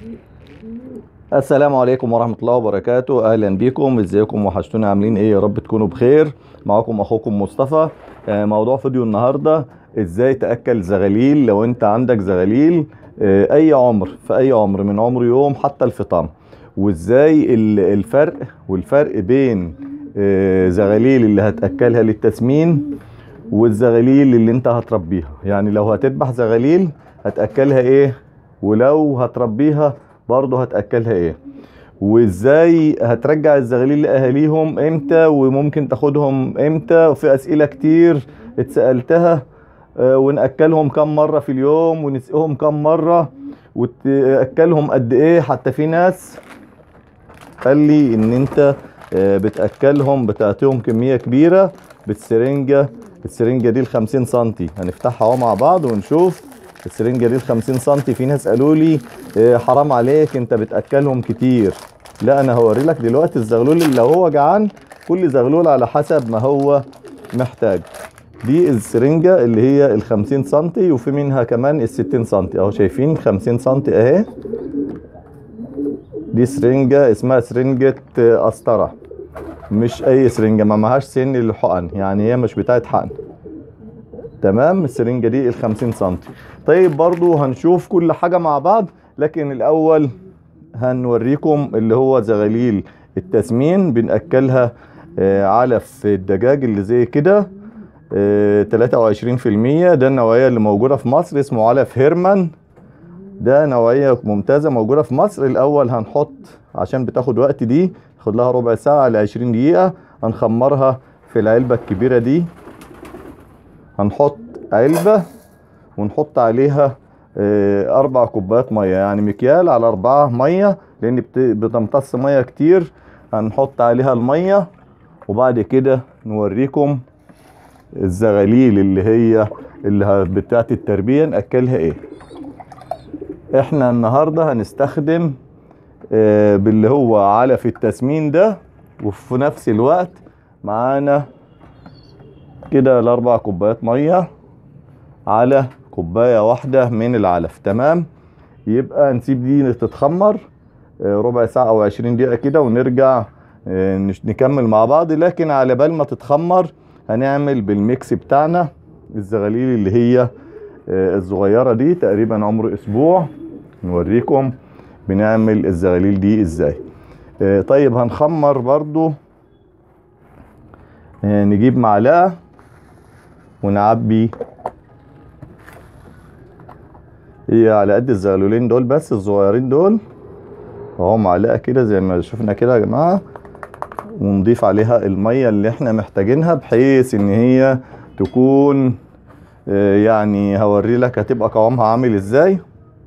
السلام عليكم ورحمة الله وبركاته أهلا بكم ازيكم وحشتونا عاملين ايه يا رب تكونوا بخير معاكم اخوكم مصطفى آه، موضوع فيديو النهاردة ازاي تأكل زغاليل لو انت عندك زغاليل آه، اي عمر في اي عمر من عمر يوم حتى الفطام وازاي ال- الفرق والفرق بين آه، زغاليل اللي هتأكلها للتسمين والزغاليل اللي انت هتربيها يعني لو هتذبح زغاليل هتأكلها ايه ولو هتربيها برضه هتأكلها ايه وازاي هترجع الزغاليل لاهاليهم امتى وممكن تاخدهم امتى وفي اسئله كتير اتسالتها آه، وناكلهم كم مره في اليوم ونسقيهم كم مره وتاكلهم قد ايه حتى في ناس قال لي ان انت آه، بتاكلهم بتعطيهم كميه كبيره بالسرنجه السرنجه دي ال 50 سنتي هنفتحها اهو مع بعض ونشوف السرنجه دي ال 50 سنتي في ناس قالوا لي آه، حرام عليك انت بتاكلهم كتير لا انا هوري لك دلوقتي الزغلول اللي لو هو جعان كل زغلول على حسب ما هو محتاج دي السرنجه اللي هي ال 50 سنتي وفي منها كمان ال 60 سنتي اهو شايفين 50 سنتي اهي دي سرنجه اسمها سرنجه آه، قسطره مش اي سرنجه ما معهاش سن للحقن يعني هي مش بتاعت حقن تمام السرنجه دي ال 50 سم طيب برضو هنشوف كل حاجه مع بعض لكن الاول هنوريكم اللي هو زغاليل التسمين بنأكلها آه، علف الدجاج اللي زي كده آه، 23% ده النوعيه اللي موجوده في مصر اسمه علف هيرمان ده نوعيه ممتازه موجوده في مصر الاول هنحط عشان بتاخد وقت دي خد لها ربع ساعه ل 20 دقيقه هنخمرها في العلبه الكبيره دي هنحط علبة ونحط عليها آه، أربع كوبايات مية يعني مكيال على أربعة مية لأن بت- بتمتص مية كتير هنحط عليها المية وبعد كده نوريكم الزغاليل اللي هي اللي ه- بتاعت التربية نأكلها ايه احنا النهاردة هنستخدم آه، باللي هو علف التسمين ده وفي نفس الوقت معانا كده الاربع كوبايات ميه على كوبايه واحده من العلف تمام يبقى نسيب دي تتخمر آه، ربع ساعه او 20 دقيقه كده ونرجع آه، نش- نكمل مع بعض لكن على بال ما تتخمر هنعمل بالميكس بتاعنا الزغاليل اللي هي آه، الصغيره دي تقريبا عمر اسبوع نوريكم بنعمل الزغاليل دي ازاي آه، طيب هنخمر برضو آه، نجيب معلقه ونعبي هي على قد الزغلولين دول بس الصغيرين دول اهو معلقه كده زي ما شفنا كده يا جماعه ونضيف عليها الميه اللي احنا محتاجينها بحيث ان هي تكون آه، يعني هوري لك هتبقى قوامها عامل ازاي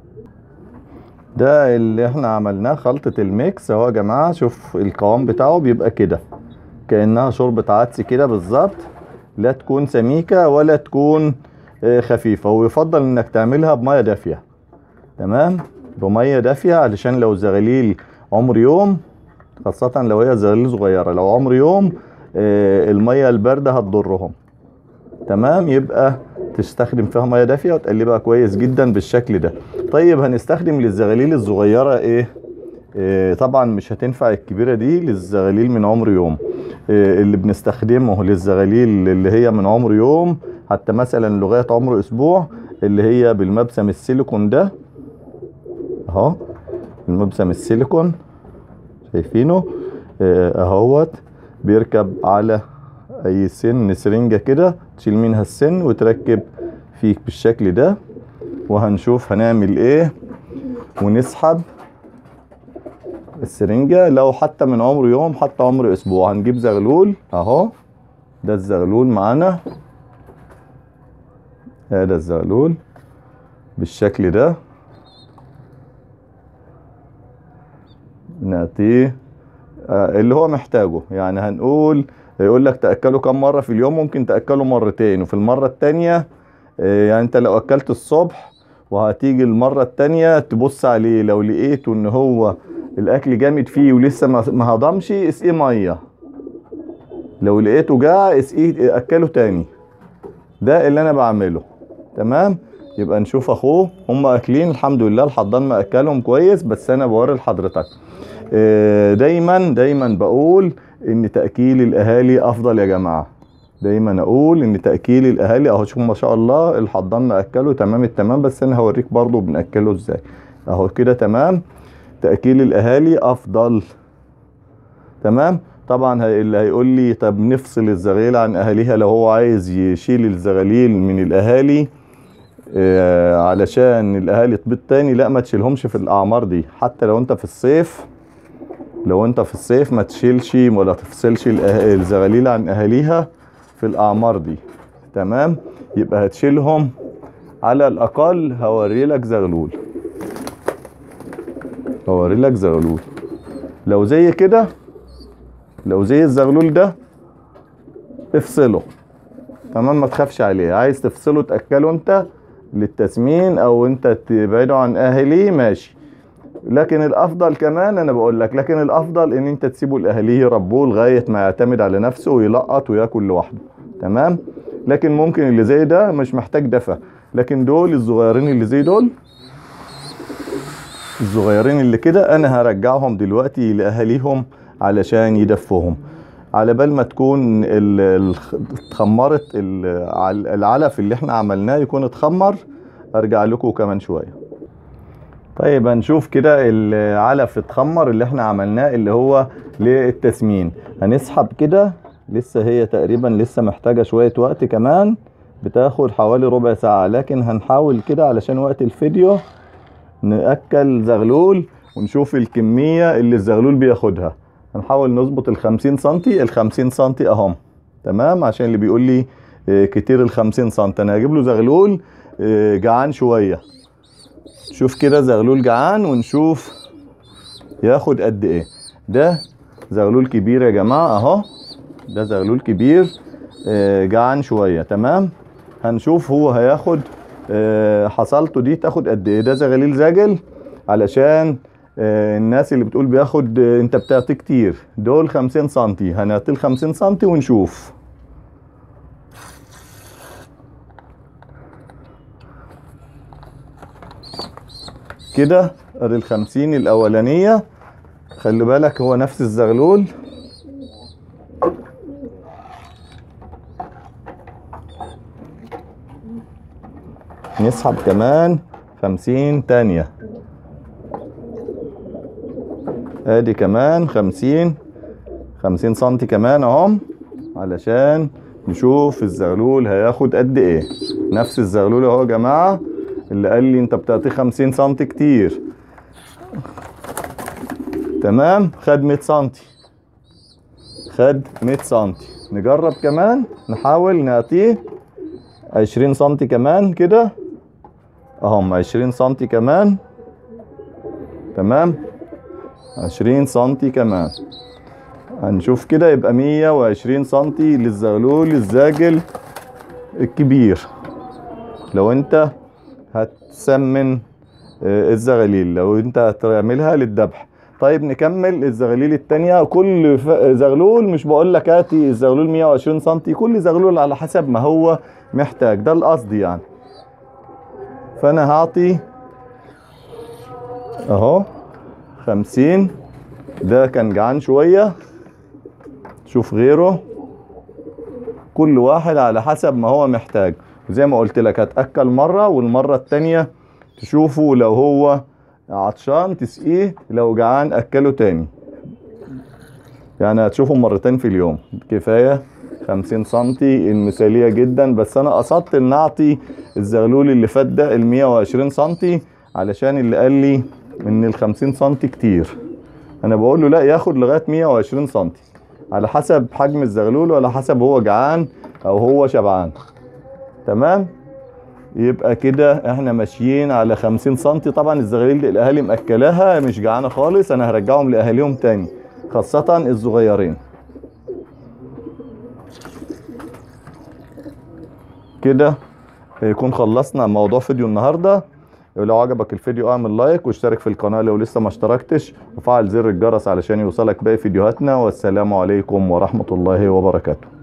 ده اللي احنا عملناه خلطة الميكس اهو يا جماعة شوف القوام بتاعه بيبقى كده كأنها شوربة عدس كده بالظبط لا تكون سميكة ولا تكون آه، خفيفة ويفضل انك تعملها بمية دافية تمام بمية دافية علشان لو الزغاليل عمر يوم خاصة لو هي زغاليل صغيرة لو عمر يوم آه، المية الباردة هتضرهم تمام يبقى تستخدم فيها ميه دافيه وتقلبها كويس جدا بالشكل ده طيب هنستخدم للزغاليل الصغيره ايه إيه طبعا مش هتنفع الكبيره دي للزغاليل من عمر يوم إيه اللي بنستخدمه للزغاليل اللي هي من عمر يوم حتى مثلا لغايه عمر اسبوع اللي هي بالمبسم السيليكون ده اهو المبسم السيليكون شايفينه إيه اهوت بيركب على اي سن سرنجة كده تشيل منها السن وتركب فيك بالشكل ده وهنشوف هنعمل ايه ونسحب السرنجة لو حتى من عمر يوم حتى عمر اسبوع هنجيب زغلول اهو ده الزغلول معانا هذا الزغلول بالشكل ده نعطيه آه، اللي هو محتاجه يعني هنقول يقول لك تاكله كم مره في اليوم ممكن تاكله مرتين وفي المره التانية آه، يعني انت لو اكلت الصبح وهتيجي المره التانية تبص عليه لو لقيته ان هو الاكل جامد فيه ولسه ما ما هضمش اسقيه ميه لو لقيته جاع اسقيه اكله تاني ده اللي انا بعمله تمام يبقى نشوف اخوه هم اكلين الحمد لله الحضان مأكلهم كويس بس انا بوري لحضرتك آه، دايما دايما بقول ان تأكيل الاهالي افضل يا جماعة دايما اقول ان تأكيل الاهالي اهو شوف ما شاء الله الحضان مأكله تمام التمام بس انا هوريك برضو بنأكله ازاي اهو كده تمام تأكيل الاهالي افضل تمام طبعا هي- اللي هيقول لي طب نفصل الزغاليل عن اهاليها لو هو عايز يشيل الزغاليل من الاهالي آه، علشان الاهالي تبيض تاني لا ما تشيلهمش في الاعمار دي حتى لو انت في الصيف لو انت في الصيف ما تشيلش ولا تفصلش الأه- الزغاليل عن اهاليها في الاعمار دي تمام يبقى هتشيلهم على الاقل هوري لك زغلول هوري لك زغلول لو زي كده لو زي الزغلول ده افصله تمام ما تخافش عليه عايز تفصله تاكله انت للتسمين او انت تبعده عن اهليه ماشي لكن الافضل كمان انا بقول لك لكن الافضل ان انت تسيبه لاهليه يربوه لغايه ما يعتمد على نفسه ويلقط وياكل لوحده تمام لكن ممكن اللي زي ده مش محتاج دفع لكن دول الصغيرين اللي زي دول الصغيرين اللي كده انا هرجعهم دلوقتي لاهاليهم علشان يدفوهم على بال ما تكون ال- ال- اتخمرت ال- ال- العلف اللي احنا عملناه يكون اتخمر ارجع لكم كمان شويه طيب هنشوف كده العلف اتخمر اللي احنا عملناه اللي هو للتسمين هنسحب كده لسه هي تقريبا لسه محتاجة شوية وقت كمان بتاخد حوالي ربع ساعة لكن هنحاول كده علشان وقت الفيديو نأكل زغلول ونشوف الكمية اللي الزغلول بياخدها هنحاول نظبط الخمسين سنتي الخمسين سنتي اهم تمام عشان اللي بيقول لي اه، كتير الخمسين سنتي انا هجيب له زغلول اه، جعان شوية شوف كده زغلول جعان ونشوف ياخد قد ايه ده زغلول كبير يا جماعة اهو ده زغلول كبير اه، جعان شوية تمام هنشوف هو هياخد اه، حصلته دي تاخد قد ايه ده زغليل زاجل علشان آه، الناس اللي بتقول بياخد آه، انت بتعطي كتير دول خمسين سنتي هنعطيه الخمسين سنتي ونشوف كده ادي الخمسين الاولانية خلي بالك هو نفس الزغلول نسحب كمان خمسين تانية ادي كمان خمسين خمسين سنتي كمان اهم علشان نشوف الزغلول هياخد قد ايه نفس الزغلول اهو يا جماعة اللي قال لي انت بتعطيه خمسين سنتي كتير تمام خد مية سنتي خد مية سنتي نجرب كمان نحاول نعطيه عشرين سنتي كمان كده اهم عشرين سنتي كمان تمام عشرين سنتي كمان هنشوف كده يبقى مية وعشرين سنتي للزغلول الزاجل الكبير لو انت هتسمن آه، الزغاليل لو انت هتعملها للذبح طيب نكمل الزغاليل التانية كل ف- زغلول مش بقول لك هاتي الزغلول 120 سنتي كل زغلول على حسب ما هو محتاج ده القصد يعني فانا هعطي اهو خمسين ده كان جعان شوية شوف غيره كل واحد على حسب ما هو محتاج زي ما قلت لك هتأكل مرة والمرة التانية تشوفه لو هو عطشان تسقيه لو جعان أكله تاني يعني هتشوفه مرتين في اليوم كفاية خمسين سنتي المثالية جدا بس أنا قصدت إن أعطي الزغلول اللي فات ده المية وعشرين سنتي علشان اللي قال لي إن الخمسين سنتي كتير أنا بقول له لا ياخد لغاية مية وعشرين سنتي على حسب حجم الزغلول وعلى حسب هو جعان أو هو شبعان تمام يبقى كده احنا ماشيين على 50 سنتي طبعا الزغاليل دي الاهالي مأكلاها مش جعانه خالص انا هرجعهم لاهاليهم تاني خاصة الصغيرين كده يكون خلصنا موضوع فيديو النهارده لو عجبك الفيديو اعمل لايك واشترك في القناة لو لسه ما اشتركتش وفعل زر الجرس علشان يوصلك باقي فيديوهاتنا والسلام عليكم ورحمة الله وبركاته